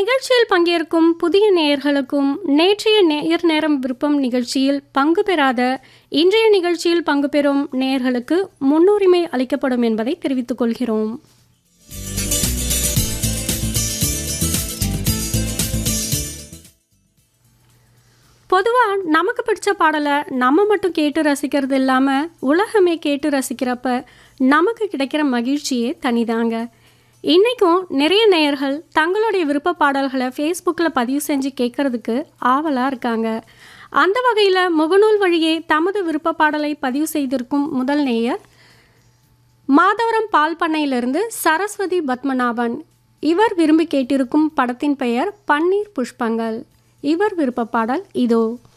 நிகழ்ச்சியில் பங்கேற்கும் புதிய நேயர்களுக்கும் நேற்றைய நேயர் நேரம் விருப்பம் நிகழ்ச்சியில் பங்கு பெறாத இன்றைய நிகழ்ச்சியில் பங்கு பெறும் நேயர்களுக்கு முன்னுரிமை அளிக்கப்படும் என்பதை தெரிவித்துக் கொள்கிறோம் பொதுவாக நமக்கு பிடிச்ச பாடலை நம்ம மட்டும் கேட்டு ரசிக்கிறது இல்லாமல் உலகமே கேட்டு ரசிக்கிறப்ப நமக்கு கிடைக்கிற மகிழ்ச்சியே தனிதாங்க இன்றைக்கும் நிறைய நேயர்கள் தங்களுடைய விருப்ப பாடல்களை ஃபேஸ்புக்கில் பதிவு செஞ்சு கேட்கறதுக்கு ஆவலாக இருக்காங்க அந்த வகையில் முகநூல் வழியே தமது விருப்ப பாடலை பதிவு செய்திருக்கும் முதல் நேயர் மாதவரம் பால் பண்ணையிலிருந்து சரஸ்வதி பத்மநாபன் இவர் விரும்பி கேட்டிருக்கும் படத்தின் பெயர் பன்னீர் புஷ்பங்கள் இவர் விருப்ப பாடல் இதோ